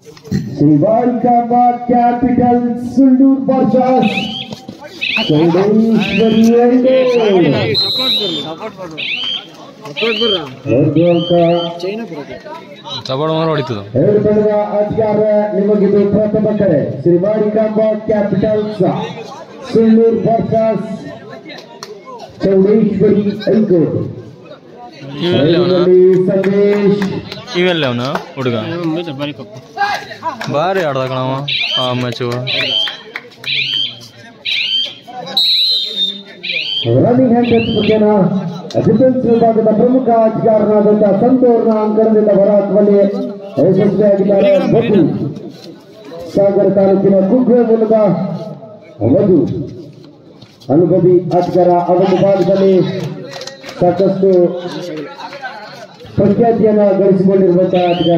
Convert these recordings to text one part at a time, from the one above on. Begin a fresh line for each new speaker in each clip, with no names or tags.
ಶ್ರೀವಾರಿಕಾಂಬ capital ಸುಳ್ಳೂರ್ ಬರ್ಸಾಸ್ Chowdeshwari ಎರಡು ಒಂದು ಅಂಕ
ಸಪೋರ್ಟ್ ಮಾತ್ರ ಹೊಡಿತದ
ಎರಡು ತಂಡದ ಅಧಿಕಾರ ನಿಮಗಿದು ಪ್ರಥಮ ಕರೆ ಶ್ರೀವಾರಿಕಾಂಬ ಕ್ಯಾಪಿಟಲ್ಸ್ ಸುಳ್ಳೂರ್ ಬರ್ಸಾಸ್ ಚೌಡೇಶ್ವರಿ ಐಗೋಡು
ಇವೆಲ್ಲ ಅವನ
ಐದರಲ್ಲಿ ಸಂದೇಶ್
ಇವೆಲ್ಲ ಅವನ ಹುಡುಗ ಭಾರಿ ಆಡ್ದ ಕಣವ ಆ ಮ್ಯಾಚು
ರನ್ನಿಂಗ್ ಹ್ಯಾಂಡ್ ಟಚ್ ಬಗ್ಗೆನ ಡಿಫೆನ್ಸ್ ವಿಭಾಗದ ಪ್ರಮುಖ ಅಧಿಕಾರನಾದಂತಹ ಸಂತೋರ್ನ ಅಂಕಣದಿಂದ ಹೊರಹಾಕುವಲ್ಲಿ ಯಶಸ್ವಿಯಾಗಿದ್ದಾರೆ ಮಧು ಸಾಗರ ತಾಲೂಕಿನ ಕುಗ್ವೆ ಮೂಲಕ ಮಧು ಅನುಭವಿ ಅಧಿಕಾರ ಆ ಒಂದು ಭಾಗದಲ್ಲಿ ಸಾಕಷ್ಟು ಪ್ರಖ್ಯಾತಿಯನ್ನ ಗಳಿಸಿಕೊಂಡಿರುವಂತಹ ಅಧಿಕಾರ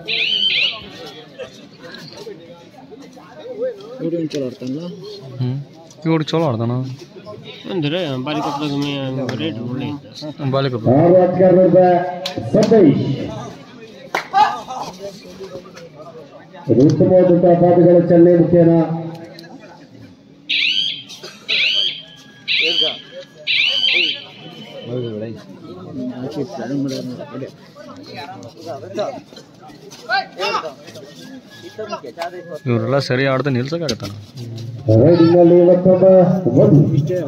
ಚಲೋ ಆಡ್ತಾನಲ್ಲ
ಹ್ಞೂ ಇವ್ರು ಚಲೋ ಆಡ್ತಾನ
ಅಂದ್ರೆ ಬಾರಿ ಕಪ್ಪದಾಗ ರೇಟ್ ಒಳ್ಳೆ
ಬಾಲಿಕ
ಆರು ಅಧಿಕಾರದ ಸತೀಶ್ ಇದು ಉತ್ತಮವಾದಂತಹ ಪಾದಗಳ ಚಲನೆ ಮುಖ್ಯನ
ಇವರೆಲ್ಲ ಸರಿ ಆಡ್ದೆ ನಿಲ್ಸಕ್ಕಾಗತ್ತಾನ
ರೈಡಿಂಗ್ ನಲ್ಲಿ ಮತ್ತೊಬ್ಬ ಮಧು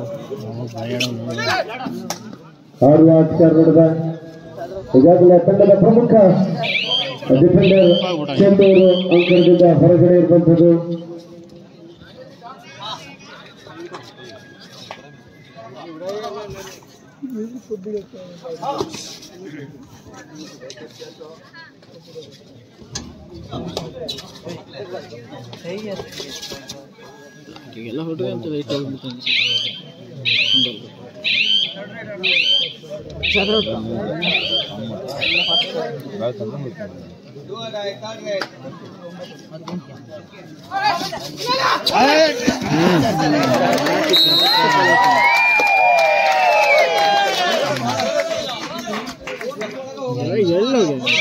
ಆರು ಅಧಿಕಾರ ನೋಡಿದ ಈಗಾಗಲೇ ತಂಡದ ಪ್ರಮುಖ ಡಿಫೆಂಡರ್ ಚಂದೂರು ಅಂಕಣದಿಂದ ಹೊರಗಡೆ ಇರುವಂಥದ್ದು
ಎಲ್ಲ ಹೊರಟು ಅಂತ ಲೈಟ್ ಎಲ್ಲ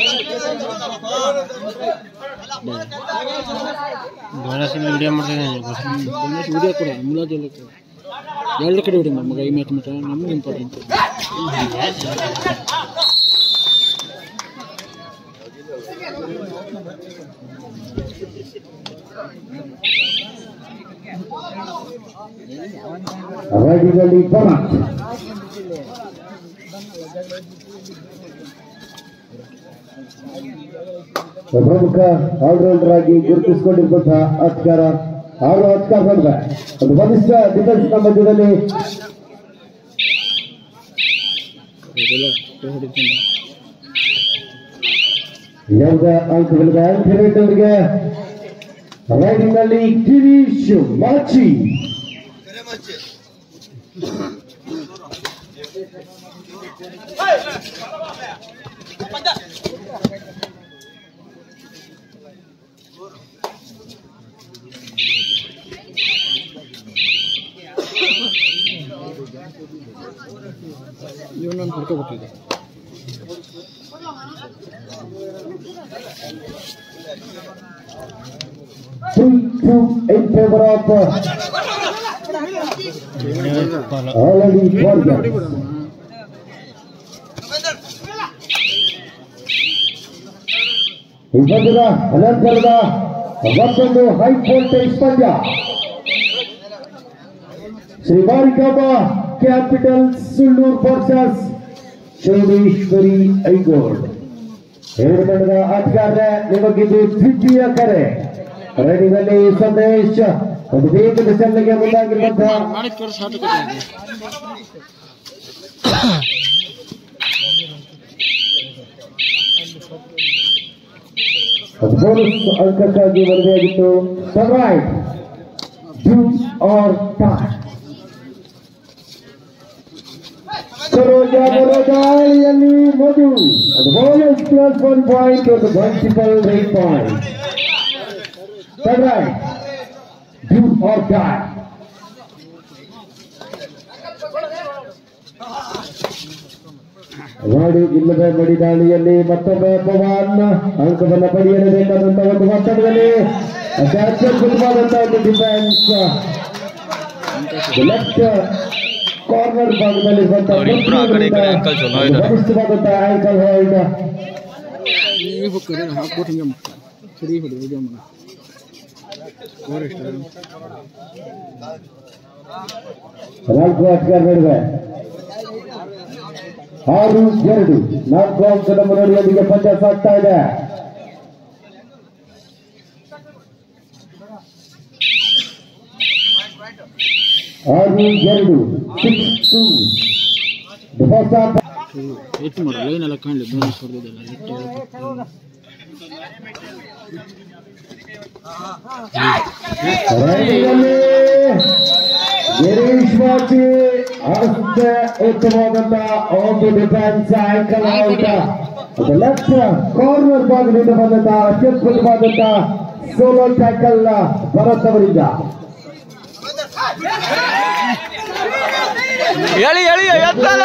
ವಿಡಿಯೋ ಮಾಡ್ತಿದ್ದೇನೆ ವಿಡಿಯೋ ಕೂಡ ಮುಲಾಜ್ ಎಲ್ಲ ಕೂಡ ಎರಡು ಕಡೆ ವಿಡಿಯೋ ಮಗ ಈ ಮ್ಯಾಚ್ ಮಾತ್ರ ನಮ್ಗೆ ಇಂಪಾರ್ಟೆಂಟ್
ರೈಡಿಂಗ್ ನಲ್ಲಿ ಭರತ್ ಪ್ರಮುಖ ಆಲ್ರೌಂಡರ್ ಆಗಿ ಗುರುತಿಸಿಕೊಂಡಿರುವಂತಹ ಅಧಿಕಾರ ಆರು ಅಧಿಕಾರ ಬಂದ ಒಂದು ಬಲಿಷ್ಠ ಡಿಫೆನ್ಸ್ ನ ಮಧ್ಯದಲ್ಲಿ ಯಾವುದೇ ಅಂಕಗಳಿದೆ ಆಂಥೋನೇಟ್ ಅವರಿಗೆ ರೈಡಿಂಗ್ ನಲ್ಲಿ ಗಿರೀಶ್ ಮಾಚಿ
ಇವನನ್ನು ಹುಡ್ಕೋಬೇಕಿದೆ
three two in favor of uh, already Vargas. ಇಬ್ಬರ ಅನಂತರದ ಮತ್ತೊಂದು ಹೈ ವೋಲ್ಟೇಜ್ ಪಂದ್ಯ ಶ್ರೀಮಾರಿಕಾಂಬ ಕ್ಯಾಪಿಟಲ್ ಸುಳ್ಳೂರ್ ವರ್ಸಸ್ ಚೌಡೇಶ್ವರಿ ಐಗೋಲ್ಡ್ ಎರಡು ತಂಡದ ಆಟಗಾರ ನಿಮಗಿದು ದ್ವಿತೀಯ ಕರೆ ರೆಡಿನಲ್ಲಿ ಸಂದೇಶ್ ಒಂದು ವೇಗದ ಚಲನೆಗೆ ಮುಂದಾಗಿರುವಂತಹ
ಮಾಡಿದ ಕೆಲಸ ಸಾಧಕ
ಬೋನಸ್ ಅಂಕಕ್ಕಾಗಿ ವರದಿಯಾಗಿತ್ತು ಸನ್ರೈಟ್ ಡೂ ಆರ್ ಟೈ ಸರೋಜ ಬರೋದಾಳಿಯಲ್ಲಿ ಮಧು ಅದು ಬೋನಸ್ ಪ್ಲಸ್ ಒನ್ ಪಾಯಿಂಟ್ ಒಂದು ಮಲ್ಟಿಪಲ್ ರೇಟ್ ಪಾಯಿಂಟ್ ಸನ್ರೈಟ್ ಡೂ ಆರ್ ಟೈ ವಾಡು ಇಲ್ಲದ ಮಡಿದಾಳಿಯಲ್ಲಿ ಮತ್ತೊಬ್ಬ ಪವಾನ್ ಅಂಕವನ್ನ ಪಡೆಯಲು ಬೇಕಾದಂತಹ ಒಂದು ಒತ್ತಡದಲ್ಲಿ ಅತಿ ಅತ್ಯದ್ಭುತವಾದಂತಹ ಒಂದು ಡಿಫೆನ್ಸ್ ಲೆಫ್ಟ್ ಕಾರ್ನರ್ ಭಾಗದಲ್ಲಿ
ಅವ್ರಿಬ್ರು ಆ ಕಡೆ ಈ ಕಡೆ ankle ಚಲೋ ಇದ್ದಾರೆ.
ಬಲಿಷ್ಠವಾದಂತಹ ಆಂಕಲ್ ಹೋಲ್ಡ್
ಈ ಹೋಗ್ತಾರೆ ಹಾಕ್ಬಿಟ್ಟು ಹಿಂಗೆ ಮಾಡ್ತಾರೆ ಸರಿ ಹೊಡಿ ವಿಡಿಯೋ ಮಾಡ ಸ್ಕೋರ್ ಎಷ್ಟು
ನಾಲ್ಕು ಆಟಗಾರ ನಡುವೆ ಆರು ಎರಡು ನಾಲ್ಕು ಅಂಕದ ಮುನ್ನಡೆಯೊಂದಿಗೆ ಪಂದ್ಯ ಸಾಗ್ತಾ ಇದೆ ಆರು ಎರಡು ಸಿಕ್ಸ್ ಟು
ಹೆಚ್ಚು ಮಾಡೋ ಲೈನ್ ಎಲ್ಲ ಕಾಣಲಿ ಬೋನಸ್ ಹೊಡೆದಿದ್ದೆಲ್ಲ ಇಟ್ಟು
ಗಿರೀಶ್ ಮಾಚಿ ಅಷ್ಟೇ ಉತ್ತಮವಾದಂತ ಒಂದು ಡಿಫೆನ್ಸ್ ಆಂಕಲ್ ಔಟ್ ಅದು ಲೆಫ್ಟ್ ಕಾರ್ನರ್ ಭಾಗದಿಂದ ಬಂದಂತ ಅತ್ಯದ್ಭುತವಾದಂತ ಸೋಲೋ ಟ್ಯಾಕಲ್ ಭರತ್ ಅವರಿಂದ
ಹೇಳಿ ಹೇಳಿ ಎತ್ತಲ್ಲ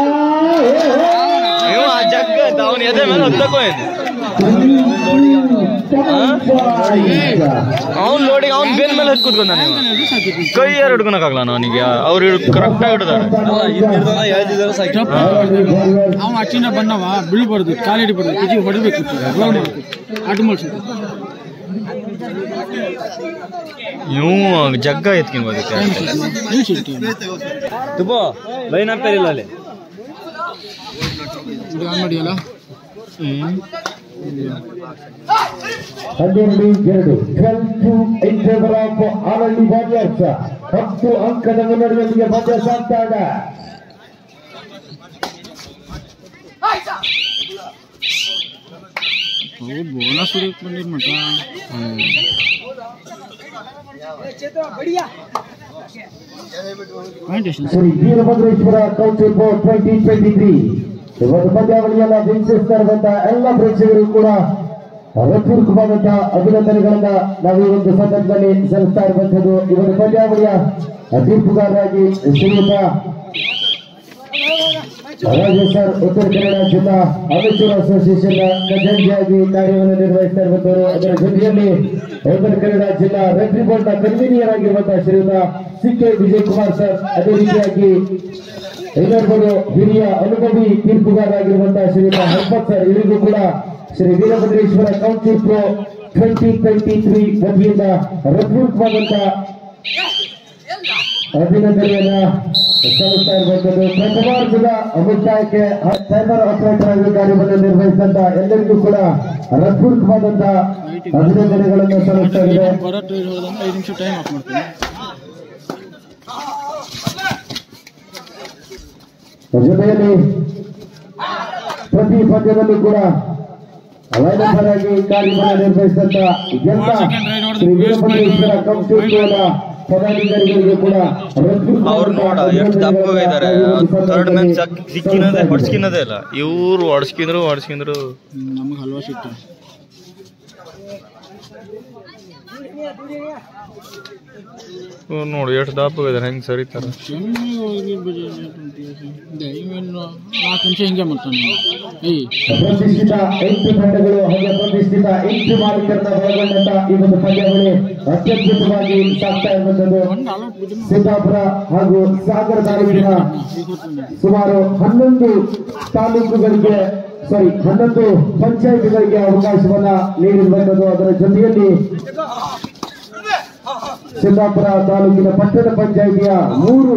ಇವ ಜಗ್ಗ ಅವನ ಎದೆ ಮೇಲೆ ಹತ್ತಕ್ಕೋ ಏನು ಅವ್ನ್ ನೋಡಿ ಅವ್ನ್ ಬೇನ್ ಮೇಲೆ ಹತ್ ಕೂತ್ಕೊಂಡ ನೀವು ಕೈ ಯಾರು ಹಿಡ್ಕೊಳಕ್ಕಾಗಲ್ಲ ಅವನಿಗೆ ಅವ್ರು ಕರೆಕ್ಟ್ ಆಗಿ ಹಿಡಿದಾರೆ
ಅವ ಅಚ್ಚಿನ ಬಂದವ ಬೀಳ್ಬಾರ್ದು ಕಾಲು ಹಿಡಿಬಾರ್ದು ಕಿಜಿ ಹೊಡಿಬೇಕು ಗ್ರೌಂಡ್ ಆಟ ಮಾಡಿಸಿದ್ರು
ಇವು ಜಗ್ಗ ಎತ್ಕೊಂಬೋದಕ್ಕೆ
ಏನು ಸಿಟ್ಟು
ತುಪ್ಪ ಲೈನ್ ಆಗ್ತಾರಿಲ್ಲ ಅಲ್ಲಿ
ಇದು ಆನ್ ಮಾಡಿಯಲ್ಲ
ಹ್ಮ್
ಹನ್ನೆರಡು ಎರಡು twelve two in favour of Aralli warriors ಹತ್ತು ಅಂಕದ ಮುನ್ನಡೆಯೊಂದಿಗೆ ಪಂದ್ಯ ಸಾಗ್ತಾ ಇದೆ
ಅವು ಬೋನಸ್ ಹೊಡಿಯಕ್ಕೆ ಬಂದಿರ್ ಮಟ
ಹ್ಮ್
ಪಾಯಿಂಟ್ ಎಷ್ಟು
Shri Veerabhadreshwara council board twenty twenty three ಇವತ್ತು ಪಂದ್ಯಾವಳಿಯನ್ನ ವೀಕ್ಷಿಸ್ತಾ ಇರುವಂತಹ ಎಲ್ಲ ಪ್ರೇಕ್ಷಕರು ಕೂಡ ಹೃತ್ಪೂರ್ವಕವಾದಂತಹ ಅಭಿನಂದನೆಗಳನ್ನ ನಾವು ಈ ಒಂದು ಸಂದರ್ಭದಲ್ಲಿ ಸಲ್ಲಿಸ್ತಾ ಇರುವಂತದ್ದು ಇವತ್ತು ಪಂದ್ಯಾವಳಿಯ ತೀರ್ಪುಗಾರರಾಗಿ ಶ್ರೀಯುತ ರಾಜು ಸರ್ ಉತ್ತರ ಕನ್ನಡ ಜಿಲ್ಲಾ ಅಮೆಚೂರ್ ಅಸೋಸಿಯೇಷನ್ ಖಜಾಂಚಿಯಾಗಿ ಕಾರ್ಯವನ್ನು ನಿರ್ವಹಿಸ್ತಾ ಇರುವಂತವರು ಅದರ ಜೊತೆಯಲ್ಲಿ ಉತ್ತರ ಕನ್ನಡ ಜಿಲ್ಲಾ ರೆಫ್ರಿ ಬೋರ್ಡ್ ನ ಕನ್ವೀನಿಯರ್ ಆಗಿರುವಂತಹ ಶ್ರೀಯುತ C K Vijay Kumar sir ಅದೇ ರೀತಿಯಾಗಿ ಇನ್ನೊಬ್ಬರು ಹಿರಿಯ ಅನುಭವಿ ತೀರ್ಪುಗಾರರಾಗಿರುವಂತಹ ಶ್ರೀಯುತ ಹರ್ಪತ್ ಸರ್ ಇವರಿಗೂ ಕೂಡ Shri Veerabhadreshwara council pro twenty twenty three ವತಿಯಿಂದ ಹೃತ್ಪೂರ್ವಕವಾದಂತಹ ಅಭಿನಂದನೆಯನ್ನ ಸಲ್ಲಿಸ್ತಾ ಇರುವಂತದ್ದು ಪ್ರಥಮಾರ್ಧದ ಮುಕ್ತಾಯಕ್ಕೆ ಸೈಬರ್ ಆಪರೇಟರ್ ಆಗಿ ಕಾರ್ಯವನ್ನು ನಿರ್ವಹಿಸಿದಂತ ಎಲ್ಲರಿಗೂ ಕೂಡ ಹೃತ್ಪೂರ್ವಕವಾದಂತ ಅಭಿನಂದನೆಗಳನ್ನು ಸಲ್ಲಿಸ್ತಾ ಇದೆ
ಬರೋ ಟ್ರೈನ್ ಹೋದಂಗೆ ಐದು ನಿಮಿಷ ಟೈಮ್ ಆಫ್ ಮಾಡ್ತೀನಿ
ಜೊತೆಯಲ್ಲಿ ಪ್ರತಿ ಪದ್ಯದಲ್ಲೂ ಕೂಡ ಲೈನಪ್ಪರ್ ಆಗಿ ಕಾರ್ಯವನ್ನು ನಿರ್ವಹಿಸಿದಂತ ಎಲ್ಲ ಶ್ರೀ ವೀರಭದ್ರೇಶ್ವರ ಕಂಪ್ಯೂಟರ್ ಪದಾಧಿಕಾರಿಗಳಿಗೂ ಕೂಡ
ಅವ್ರು ನೋಡ ಎಷ್ಟು ದಪ್ಪ ಇದಾರೆ ಥರ್ಡ್ ಮ್ಯಾನ್ ಸಿಕ್ಕಿನದೇ ಹೊಡ್ಸ್ಕಿನದೇ ಇಲ್ಲ ಇವ್ರು ಹೊಡ್ಸ್ಕಿಂದ್ರು ಹೊಡ್ಸ್ಕಿಂದ್ರು
ನಮಗೆ ಹಲ್ವಾ ಸಿಟ್ಟು
ಇವ್ರು ನೋಡು ಎಷ್ಟು ದಪ್ಪ ಇದಾರೆ ಹೆಂಗ್ ಸರಿತಾರ
ಚೆನ್ನೈ ಹೋಗಿ ಇವೇನು ನಾಲ್ಕು ನಿಮಿಷ ಹಿಂಗೆ ಮಾಡ್ತಾನೆ ಏಯ್
ಪ್ರತಿಷ್ಠಿತ ಎಂಟು ತಂಡಗಳು ಹಾಗೆ ಪ್ರತಿಷ್ಠಿತ ಎಂಟು ಮಾಲೀಕರನ್ನ ಒಳಗೊಂಡಂತ ಈ ಒಂದು ಪಂದ್ಯಾವಳಿ ಅತ್ಯದ್ಭುತವಾಗಿ ಸಾಗ್ತಾ ಇರುವಂತದ್ದು
ಒಂದು ಅಲೌಟ್ ಬಿದ್ದು
ಸಿದ್ದಾಪುರ ಹಾಗೂ ಸಾಗರ ತಾಲೂಕಿನ ಸುಮಾರು ಹನ್ನೊಂದು ತಾಲೂಕುಗಳಿಗೆ ಸಾರಿ ಹನ್ನೊಂದು ಪಂಚಾಯತ್ಗಳಿಗೆ ಅವಕಾಶವನ್ನ ನೀಡಿರುವಂತದ್ದು ಅದರ ಜೊತೆಯಲ್ಲಿ ಸಿದ್ದಾಪುರ ತಾಲೂಕಿನ ಪಟ್ಟಣ ಪಂಚಾಯಿತಿಯ ಮೂರು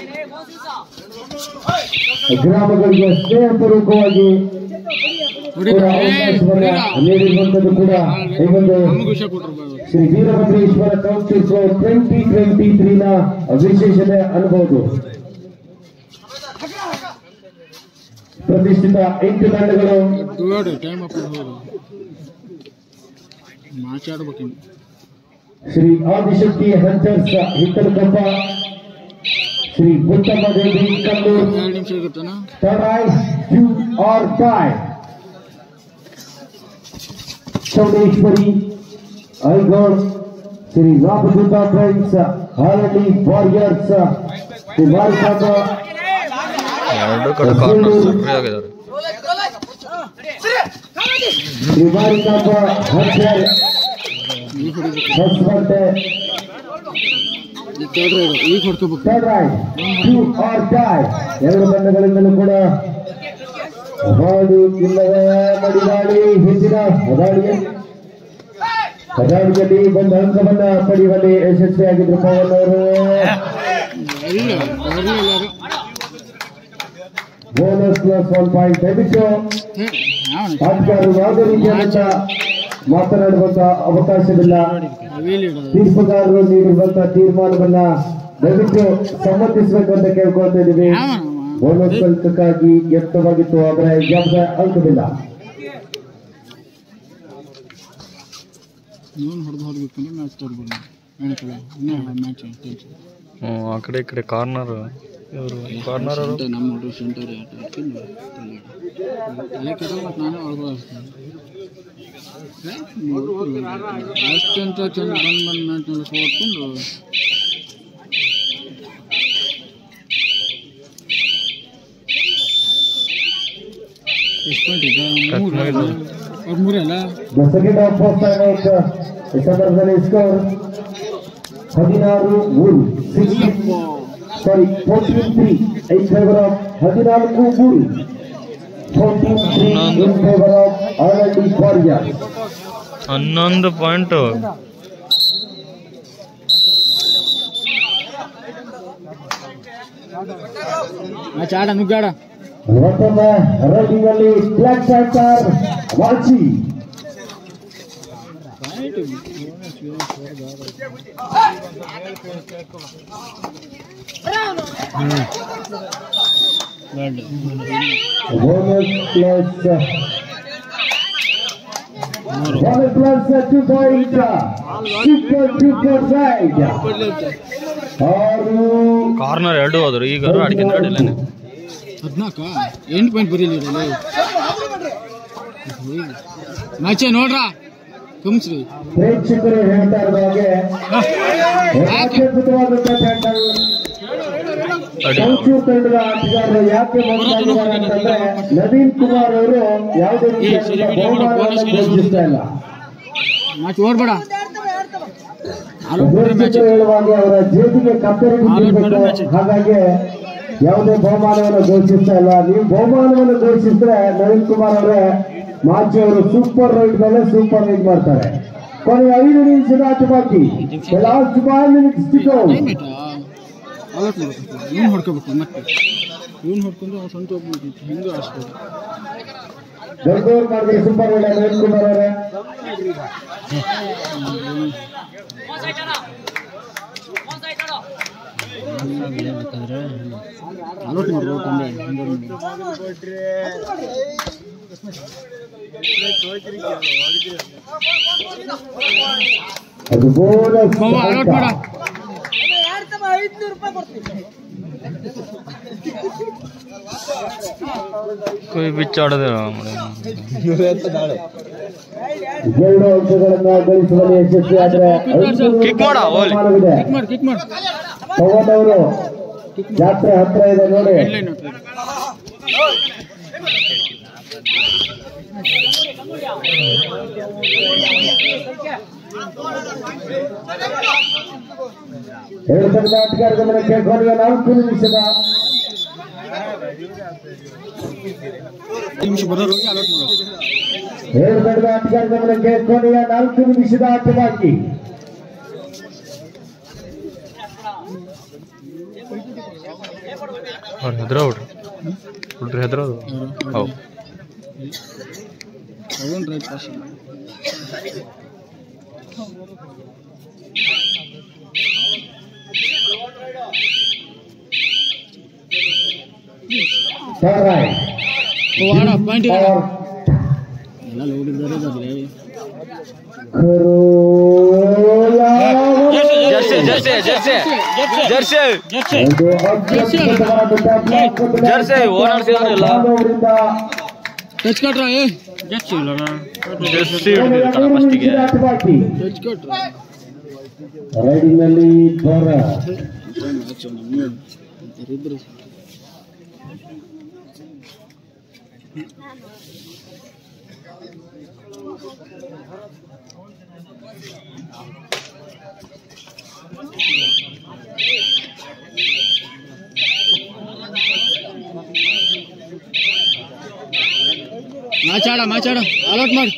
ಗ್ರಾಮಗಳಿಗೆ ಸ್ನೇಹಪೂರ್ವಕವಾಗಿ ಕೂಡ ಅವಕಾಶವನ್ನ ನೀಡಿರುವಂತದ್ದು ಕೂಡ ಈ ಒಂದು
ನಮಗೆ ವಿಷಯ ಕೊಟ್ಟರು
Shri Veerabhadreshwara council twenty twenty ತ್ರೀನ ವಿಶೇಷತೆ ಅನುಭವ ಪ್ರತಿಷ್ಠಿತ ಎಂಟು ತಂಡಗಳು
ದುವಾಡು ಟೈಮ್ ಅಪ್ ಹೋದು ಮಾತಾಡ್ಬೇಕಿನ್ನು
ಶ್ರೀ ಆದಿಶಕ್ತಿ ಹಂಚರ್ಸ್ ಹಿತ್ತಲಕೊಪ್ಪ ಶ್ರೀ ಬುತ್ತಮ್ಮ ದೇವಿ ಕಲ್ಲೂರ್
ಎರಡು ನಿಮಿಷ ಇರುತ್ತಾನ
ತರಾಯ್ ಯು ಆರ್ ಡೈ ಚೌಡೇಶ್ವರಿ ಐಗೌಡ್ ಶ್ರೀ ರಾಮದುರ್ಗ ಫ್ರೆಂಡ್ಸ್ ಹಾಲಳ್ಳಿ ವಾರಿಯರ್ಸ್ ಶ್ರೀ ಮಾರಿಕಾಂಬ
ಎರಡು ಕಡೆ ಕಾರ್ನರ್ ಸಕ್ರಿ ಆಗಿದ್ದಾರೆ
ರಿವಾರಿ ನಂಬರ್ ಹಂಡ್ರೆಡ್ ಹೊಸಬಂಡೆ
ಈಗ ಕೇಳ್ರಿ ಇದು, ಈಗ ಹೊಡ್ಕೋಬೇಕು
third raid do or die ಎರಡು ತಂಡಗಳಿಂದಲೂ ಕೂಡ ಹಾಡು ಇಲ್ಲವೇ ಮಡಿದಾಡಿ ಹಿಂದಿನ ಅದಾಡಿಗೆ ಅದಾಡಿಯಲ್ಲಿ ಒಂದು ಅಂಕವನ್ನ ಪಡೆಯುವಲ್ಲಿ ಯಶಸ್ವಿಯಾಗಿದ್ರು ಪವನ್ ಅವರು
ಇಲ್ಲ ಬರ್ಲಿ ಎಲ್ಲಾರು
ಬೋನಸ್ ಪ್ಲಸ್ ಒನ್ ಪಾಯಿಂಟ್ ದಯವಿಟ್ಟು
ಹೇ, ಯಾವನ
ಆಟಗಾರರು ಯಾವುದೇ ರೀತಿಯಾದಂತ ಮಾತನಾಡುವಂತ ಅವಕಾಶವಿಲ್ಲ
ಅವೇಲಿ ಇಡೋದು
ತೀರ್ಪುಗಾರರು ನೀಡಿರುವಂತಹ ತೀರ್ಮಾನವನ್ನ ದಯವಿಟ್ಟು ಸಮ್ಮತಿಸಬೇಕು ಅಂತ ಕೇಳ್ಕೊಳ್ತಾ ಇದೀವಿ
ಯಾವನ
ಬೋನಸ್ ಅಂಕಕ್ಕಾಗಿ ಎತ್ತವಾಗಿತ್ತು ಆದರೆ ಯಾವುದೇ ಅಂಕವಿಲ್ಲ
ಇವನು ಹೊಡೆದು ಹೊಡ್ಬೇಕಂದ್ರೆ ಮ್ಯಾಚ್ ತರ್ಬೋದು ಎಣಕಲ್ಲ ಇನ್ನೂ ಮ್ಯಾಚ್ ಟೆನ್ಷನ್
ಹ್ಞೂ ಆ ಕಡೆ ಈ ಕಡೆ ಕಾರ್ನರ್ ಇವರು ಕಾರ್ನರ್ ಅವರು
ಸೆಂಟರ್ ನಮ್ಮ ಹುಡುಗರು ಸೆಂಟರ್ ಆಟ ಆಡ್ಕೊಂಡು ತಲೆ ತಲೆ ಕೆಟ್ಟ ಮತ್ತು ನಾನೇ ಹೊಡೆದು ಅಷ್ಟಂತ ಚಂದ ಬಂದು ಬಂದು ಮ್ಯಾಚ್ ನೋಡ್ಕೊಂಡು ಎಷ್ಟು ಪಾಯಿಂಟ್ ಇದೆ ಮೂರು ಅವ್ರು ಮೂರೇ ಅಲ್ಲ
The second half of time out, ಈ ಸಂದರ್ಭದಲ್ಲಿ ಸ್ಕೋರ್ ಹದಿನಾರು ಮೂರು sorry fourteen three in favour of ಹದಿನಾಲ್ಕು ಮೂರು fourteen three in favour of already warrior
ಹನ್ನೊಂದು ಪಾಯಿಂಟು
ಮ್ಯಾಚ್ ಆಡ ನುಗ್ಗಾಡ
ಮತ್ತೊಮ್ಮೆ ರೈಡಿಂಗ್ ಅಲ್ಲಿ ಬ್ಲಾಕ್ ಸ್ಯಾಂಟರ್ ವಾಲ್ಚಿ bonus plus bonus plus two point super super raid ಆರು
ಕಾರ್ನರ್ ಎರಡು ಹೋದ್ರು ಈಗ ಅಡಿಕೆ ಅಡಿಲೇನೆ
ಹದಿನಾಲ್ಕ ಎಂಟು ಪಾಯಿಂಟ್ ಬರೀಲಿ ಇಡಲಿ ಮ್ಯಾಚೇ ನೋಡ್ರ ಕಮ್ಸ್ರಿ
ಪ್ರೇಕ್ಷಕರು ಹೇಳ್ತಾ ಇರುವ ಹಾಗೆ ಅತ್ಯದ್ಭುತವಾದಂತಹ ಟ್ಯಾಂಡಲ್
ಅಡಿ
ಕಂಚು ತಂಡದ ಆಟಗಾರರು ಯಾಕೆ ಮುಂದಾಗಿದ್ದಾರೆ ಅಂತಂದ್ರೆ ನವೀನ್ ಕುಮಾರ್ ಅವರು ಯಾವುದೇ ರೀತಿಯಾದ ಬಹುಮಾನವನ್ನು ಘೋಷಿಸ್ತಾ ಇಲ್ಲ
ಮ್ಯಾಚ್ ಓಡ್ಬೇಡ ಆಲೋ ಮ್ಯಾಚ್
ಪ್ರೇಕ್ಷಕರು ಹೇಳುವಾಗ ಅವರ ಜೇಬಿಗೆ ಕತ್ತರಿ ಬಿದ್ದಿರ್ಬೇಕು ಹಾಗಾಗಿ ಯಾವುದೇ ಬಹುಮಾನವನ್ನು ಘೋಷಿಸ್ತಾ ಇಲ್ಲ ನೀವು ಬಹುಮಾನವನ್ನು ಘೋಷಿಸಿದ್ರೆ ನವೀನ್ ಕುಮಾರ್ ಅವರೇ ಮಾಚಿ ಅವರು ಸೂಪರ್ ರೈಡ್ ಮೇಲೆ ಸೂಪರ್ ರೈಡ್ ಮಾಡ್ತಾರೆ ಕೊನೆಯ ಐದು ನಿಮಿಷದ ಆಟ ಬಾಕಿ last five minutes to go
time ಆಯ್ತಾ ಅಲರ್ಟ್ ಮಾಡ್ಬೇಕು ಇವ್ನು ಹೊಡ್ಕೋಬೇಕು ಮತ್ತೆ ಇವ್ನು ಹೊಡ್ಕೊಂಡು ಅವ್ನು ಸ್ವಂತ ಹೋಗ್ಬಿಟ್ಟಿತ್ತು ಹಿಂಗೆ ಆಡಿಸ್ಬೋದು
ದೊಡ್ಡವ್ರು ಮಾಡಿದ್ರೆ ಸೂಪರ್ ರೈಡ್ ನವೀನ್ ಕುಮಾರ್ ಅವರೇ
ಅಲರ್ಟ್ ಮಾಡ್ಬೇಕು ತಂದೆ ಹಿಂಗೆ
ಅದು ಬೋನಸ್
ಮಾವ ಅಲರ್ಟ್ ಮಾಡ
ಕೊಯ್ ಬಿಚ್ಚಾಡದೆ
ಎರಡು ಅಂಕಗಳನ್ನ ಗಳಿಸುವಲ್ಲಿ ಯಶಸ್ವಿಯಾದ್ರೆ ಐದು
ಕಿಕ್ ಮಾಡ, ಓಲಿ.
ಬಹುಮಾನವಿದೆ
ಕಿಕ್ ಮಾಡಿ ಕಿಕ್ ಮಾಡಿ
ಪವನ್ ಅವರು ಜಾತ್ರೆ ಹತ್ರ ಇದೆ ನೋಡಿ
ಹೆಡ್ಲೈನ್ ನೋಡ್ರಿ
ಎರಡು ತಂಡದ ಆಟಗಾರ ಗಮನಕ್ಕೆ ಕೊನೆಯ ನಾಲ್ಕು ನಿಮಿಷದ
ನಿಮಿಷ ಬರೋರು ಹೋಗಿ ಅಲರ್ಟ್ ಮಾಡೋದು
ಎರಡು ತಂಡದ ಆಟಗಾರ ಗಮನಕ್ಕೆ ಕೊನೆಯ ನಾಲ್ಕು ನಿಮಿಷದ ಆಟ ಬಾಕಿ
ಅವ್ರು ಹೆದ್ರ ಹುಡ್ರಿ ಹುಡ್ರಿ ಹೆದ್ರೋದು ಹೌದು
ಅವನ್ ರೈಟ್ ಪಾಸ್
ಥರ್ಡ್ ರೈಟ್
ಆಡ ಪಾಯಿಂಟ್
और
ಎಲ್ಲ ಲೋಡ್ ಇದ್ದಾರೆ
Kharola
jersey jersey jersey jersey
ಒಂದು ಅತ್ಯದ್ಭುತವಾದಂತಹ ಬ್ಲಾಕ್ ಒಂದು
ಜರ್ಸಿ ಓಡಾಡ್ಸಿದಾರಲ್ಲ
ಅವರಿಂದ
ಟಚ್ ಕಟ್ರ ಏ ಜಸ್ಟ್ ಇಲ್ಲ
ಜರ್ಸಿ
ಕೊನೆಯ
ಹಿಡಿದಿರ್ತಾರ
ಮೂರು
ಫಸ್ಟಿಗೆ
ನಿಮಿಷದ ಆಟ ಬಾಕಿ
ಟಚ್ ಕಟ್ರ
ರೈಡಿಂಗ್ ನಲ್ಲಿ ಬರ
ಮ್ಯಾಚ್ ನಮ್ಮ ಇದ್ರು ಮಾಚಾಡ ಮಾಚಾಡ ಅಲರ್ಟ್ ಮಾಡಿ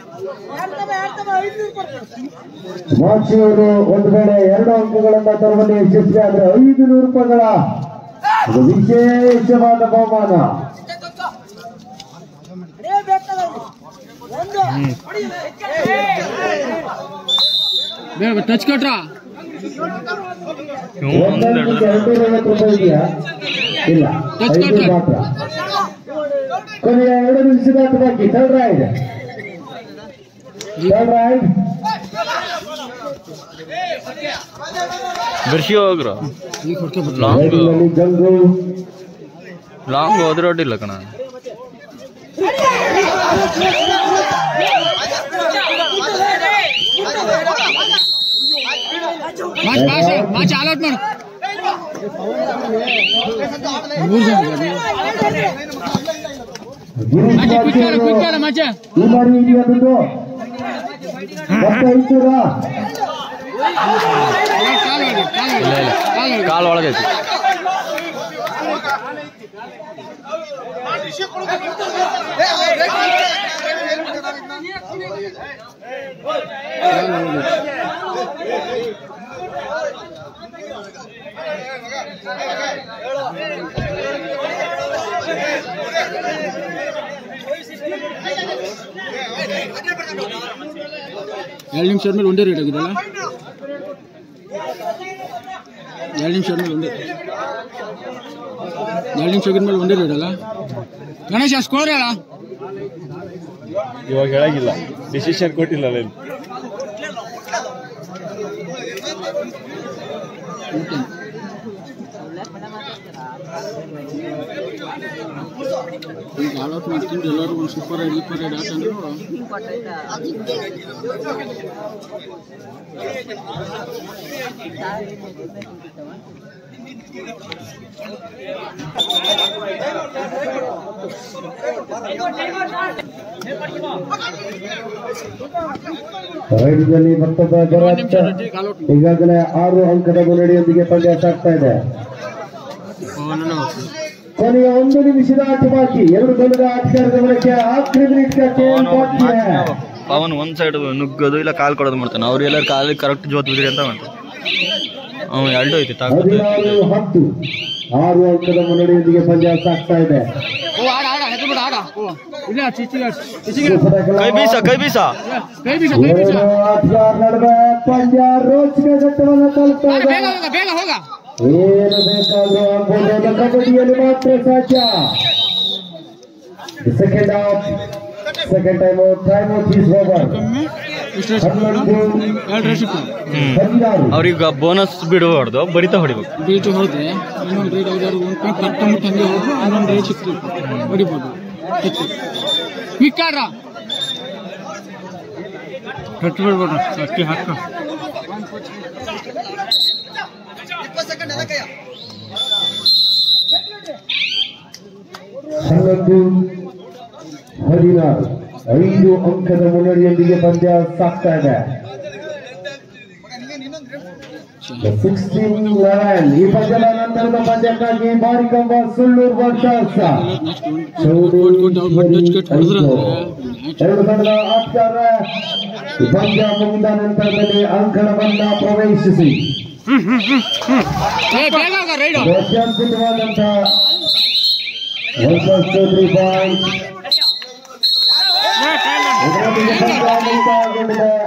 ಮಾಚಿಯವರು ಒಂದು ವೇಳೆ ಎರಡು ಅಂಕಗಳನ್ನ ತರುವಲ್ಲಿ ಯಶಸ್ವಿ ಆದ್ರೆ ಐದು ನೂರು ರೂಪಾಯಿಗಳ ಒಂದು ವಿಶೇಷವಾದ ಬಹುಮಾನ
ಬೇಗ ಟಚ್ ಕೊಟ್ರಾ
ಇವ್ ಒಂದ್
ಒಂದೊಂದಕ್ಕೆ
ಹಿಡ್ದ್ರೆ
ಎರಡು ನೂರೈವತ್ತು ರೂಪಾಯಿ ಇದೆಯಾ ಇಲ್ಲ ಐದು ಮಾತ್ರ ಕೊನೆಯ ಎರಡು ನಿಮಿಷದ ಆಟ ಬಾಕಿ ಥರ್ಡ್ ರೈಡ್ ಥರ್ಡ್ ರೈಡ್
ಬಿರ್ಸಿ ಹೋಗ್ರ
ಈಗ ಹೊಡ್ಕೊಬಿಟ್ಟು
ಲಾಂಗ್
ರೈಡಿನಲ್ಲಿ ಗಂಗು
ಲಾಂಗ್ ಹೋದ್ರೆ ಅಡ್ಡಿಲ್ಲ ಕಣ
ಮಾಚ್ ಪಾಸ್ ಮಾಚ್ ಅಲರ್ಟ್ ಮಾಡು ಮೂರು ಜನ ಇದ್ದಾರೆ.
ಗಿರೀಶ್
ಮಾಚೆ ಕ್ವಿಕ್ ಮಾಡು ಕ್ವಿಕ್
ಮಾಚಿಯವರು
ಮಾಡು ಮಾಚೆ
ಈ ಬಾರಿ ಇದೆಯಾ ದುಡ್ಡು ಮತ್ತೆ ಐನೂರ
ಕಾಲು ಹೊಡಿ ಕಾಲು ಹೊಡಿ
ಇಲ್ಲ ಇಲ್ಲ
ಕಾಲು ಹೊಡಿ
ಕಾಲ್ ಒಳಗೈತಿ
ಎರಡು ನಿಮಿಷ ಆದ್ಮೇಲೆ ಒಂದೇ ರೇಟ್ ಆಗಿದೆಲ್ಲ ಎರಡು ನಿಮಿಷ ಆದ್ಮೇಲೆ ಒಂದೇ ಎರಡು ನಿಮಿಷ ಆಗಿದ್ಮೇಲೆ ಒಂದೇ ರೇಟ್ ಅಲ್ಲ ಗಣೇಶ ಸ್ಕೋರ್ ಹೇಳ
ಇವಾಗ ಹೇಳಂಗಿಲ್ಲ ಡಿಸಿಷನ್ ಕೊಟ್ಟಿಲ್ಲ
ಈಗ ಆಲ್ಔಟ್ ಮಾಡ್ಕೊಂಡು ಎಲ್ಲರೂ ಒಂದು ಸೂಪರ್ ರೈಡ್ ಗೀಪರ್ ರೈಡ್ ಆಟ ಅಂದ್ರು
ರೈಡಿನಲ್ಲಿ ಮತ್ತೊಬ್ಬ
ನಿಮಿಷ
ಜರ
ರಡ್ಡಿ ಆಲ್ಔಟ್
ಈಗಾಗಲೇ ಆರು ಅಂಕದ ಮುನ್ನಡೆಯೊಂದಿಗೆ ಪಂದ್ಯ ಸಾಗ್ತಾ ಇದೆ ಕೊನೆಯ ಒಂದು ನಿಮಿಷದ ಆಟ ಬಾಕಿ ಎರಡು ತಂಡದ ಆಟಗಾರರ ಬಳಕೆ ಆಖರಿ ಮಿನಿಟ್ का खेल बाकी है
ಪವನ್ ಒಂದ್ ಸೈಡ್ ನುಗ್ಗೋದು ಇಲ್ಲ ಕಾಲ್ ಕೊಡೋದು ಮಾಡ್ತಾನೆ ಅವ್ರು ಎಲ್ಲರೂ ಕಾಲಿಗೆ ಕರೆಕ್ಟ್ ಜೋತ್ ಬಿದ್ರಿ ಅಂತ ಮಾಡ್ತಾನೆ ಅವ್ ಎರಡು ಐತಿ ತಾಕತ್ತು
ಹದಿನಾರು ಹತ್ತು ಆರು ಅಂಕದ ಮುನ್ನಡೆಯೊಂದಿಗೆ ಪಂದ್ಯ ಸಾಗ್ತಾ ಇದೆ
ಓ ಆಡ ಆಡ ಹೆಸರು ಬಿಡು ಆಡ ಓ ಇಲ್ಲ ಚಿಚ್ಚಿಗೆ ಚಿಚ್ಚಿಗೆ
ಕೈ ಬೀಸ ಕೈ ಬೀಸ
ಕೈ ಬೀಸ ಕೈ ಬೀಸ
ಎರಡು ಆಟಗಾರ ನಡುವೆ ಪಂದ್ಯ ರೋಚಕ ಘಟ್ಟವನ್ನು ತಲುಪ್ತಾ
ಬೇಗ
ಇದೆ
ಹೋಗ ಬೇಗ ಹೋಗ
ಏನು ಬೇಕಾದ್ರೂ ಆಗ್ಬೋದು ಕಬಡ್ಡಿಯಲ್ಲಿ ಮಾತ್ರ ಸಾಧ್ಯ second half second time time out is over
ಇಷ್ಟು
ಹನ್ನೊಂದು
ಎರಡು ರೇಟ್
ಹ್ಮ್
ಹದಿನಾರು
ಅವ್ರಿಗೆ ಬೋನಸ್ ಬಿಡಬಾರ್ದು ಬರಿತಾ ಹೊಡಿಬೇಕು
ಬೀಚ್ ಹೋದ್ರೆ ಇನ್ನೊಂದು ರೇಟ್ ಯಾವ್ದಾದ್ರು ಒಂದು ಪಾಯಿಂಟ್ ಕಟ್ಟಂಬಿಟ್ಟು ಹಂಗೆ ಹೋದ್ರೆ ಇನ್ನೊಂದು ರೇಟ್ ಸಿಕ್ತು ಹೊಡಿಬೋದು ಕ್ವಿಕ್ ಆಡ್ರ ಕಟ್ಟಿ ಬಿಡ್ಬೋದು ಅಕ್ಕಿ ಹಾಕ
ಹನ್ನೊಂದು ಹದಿನಾರು ಐದು ಅಂಕದ ಮುನ್ನಡೆಯೊಂದಿಗೆ ಪಂದ್ಯ ಸಾಗ್ತಾ ಇದೆ ಸಿಕ್ಸ್ಟೀನ್ ಲೆವೆನ್ ಈ ಪಂದ್ಯದ ನಂತರದ ಪಂದ್ಯಕ್ಕಾಗಿ ಭಾರಿ ಕಂಬ ಸುಳ್ಳೂರು ವರ್ಷ ಎರಡು ತಂಡದ ಆಟಗಾರ ಈ ಪಂದ್ಯ ಮುಗಿದ ನಂತರದಲ್ಲಿ ಅಂಕಣ ಬಂದ ಪ್ರವೇಶಿಸಿ
ಬೇಗ ಹೋಗ ರೈಡು
ಅತ್ಯದ್ಭುತವಾದಂತ ತ್ರೀ ಪಾಯಿಂಟ್ ಇದರೊಂದಿಗೆ ಪಂದ್ಯ ಮುಕ್ತಾಯಗೊಂಡಿದೆ